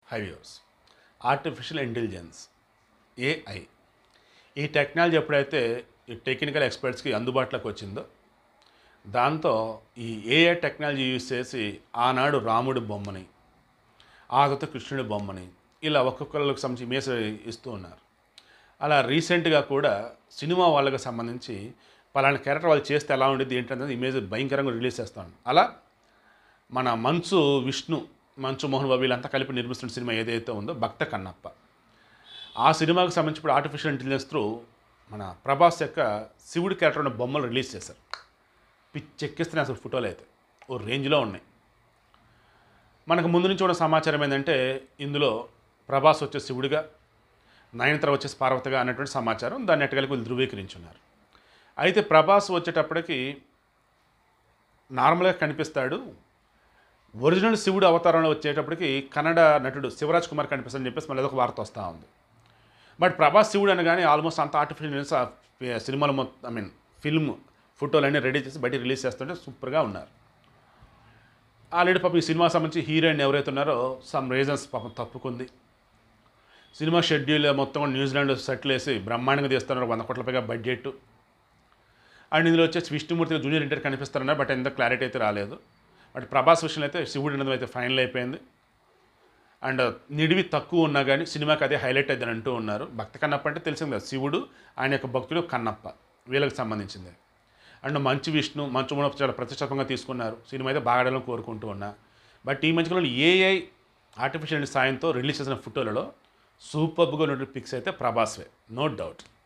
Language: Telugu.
హైవ్యూర్స్ ఆర్టిఫిషియల్ ఇంటెలిజెన్స్ ఏఐ ఈ టెక్నాలజీ ఎప్పుడైతే ఈ టెక్నికల్ ఎక్స్పర్ట్స్కి అందుబాటులోకి వచ్చిందో దాంతో ఈ ఏఐ టెక్నాలజీ యూజ్ చేసి ఆనాడు రాముడి బొమ్మని ఆ తర్వాత కృష్ణుడి బొమ్మని ఇలా ఒక్కొక్కరికి సంబంధించి ఇమేజ్ ఇస్తూ ఉన్నారు అలా రీసెంట్గా కూడా సినిమా వాళ్ళకి సంబంధించి పలానా క్యారెక్టర్ వాళ్ళు చేస్తే ఎలా ఉండేది ఏంటనేది ఇమేజ్ భయంకరంగా రిలీజ్ చేస్తాను అలా మన మంచు విష్ణు మంచు మోహన్ బాబు వీళ్ళంతా కలిపి నిర్మిస్తున్న సినిమా ఏదైతే ఉందో భక్త కన్నప్ప ఆ సినిమాకి సంబంధించి ఇప్పుడు ఆర్టిఫిషియల్ ఇంటెలిజెన్స్ త్రూ మన ప్రభాస్ యొక్క శివుడి క్యారెక్టర్ ఉన్న బొమ్మలు రిలీజ్ చేశారు పిచ్చెక్కిస్తున్నాయి అసలు ఫోటోలు అయితే ఓ రేంజ్లో ఉన్నాయి మనకు ముందు నుంచి ఉన్న సమాచారం ఏంటంటే ఇందులో ప్రభాస్ వచ్చే శివుడిగా నయనతర వచ్చేసి పార్వతిగా అన్నటువంటి సమాచారం దాన్ని ఎట్టగలికి వీళ్ళు ధృవీకరించున్నారు అయితే ప్రభాస్ వచ్చేటప్పటికి నార్మల్గా కనిపిస్తాడు ఒరిజినల్ శివుడు అవతారంలో వచ్చేటప్పటికి కన్నడ నటుడు శివరాజ్ కుమార్ కనిపిస్తాడని చెప్పేసి మళ్ళీ ఒక వార్త వస్తూ ఉంది బట్ ప్రభాస్ శివుడు అనగానే ఆల్మోస్ట్ అంత ఆర్టిఫిషియల్ సినిమాలు మొత్తం ఐ మీన్ ఫిల్మ్ ఫోటోలన్నీ రెడీ చేసి బయట రిలీజ్ చేస్తుంటే సూపర్గా ఉన్నారు ఆల్రెడీ పాపం ఈ సినిమా సంబంధించి హీరోయిన్ ఎవరైతే ఉన్నారో సమ్ రీజన్స్ పాపం తప్పుకుంది సినిమా షెడ్యూల్ మొత్తం కూడా న్యూజిలాండ్ సెటిల్ వేసి బ్రహ్మాండంగా తీస్తున్నారు వంద కోట్ల పైగా బడ్జెట్ అండ్ ఇందులో వచ్చేసి విష్ణుమూర్తిగా జూనియర్ ఇంటర్ కనిపిస్తారన్నారు బట్ ఎంత క్లారిటీ అయితే రాలేదు బట్ ప్రభాస్ విషయంలో అయితే శివుడి అనేది అయితే ఫైనల్ అయిపోయింది అండ్ నిడివి తక్కువ ఉన్నా కానీ సినిమాకి అదే హైలైట్ అయిందని అంటూ ఉన్నారు భక్త కన్నప్ప అంటే తెలిసింది కదా శివుడు ఆయన యొక్క భక్తుడు కన్నప్ప వీళ్ళకి సంబంధించింది అండ్ మంచు విష్ణు మంచు మూడ చాలా ప్రతిష్టాత్మకంగా తీసుకున్నారు సినిమా అయితే బాగా ఆడాలని కోరుకుంటూ ఉన్నా బట్ ఈ మధ్యకాలంలో ఏఐ ఆర్టిఫిషియల్ సాయంతో రిలీజ్ చేసిన ఫోటోలలో సూపర్గా ఉన్న పిక్స్ అయితే ప్రభాస్వే నో డౌట్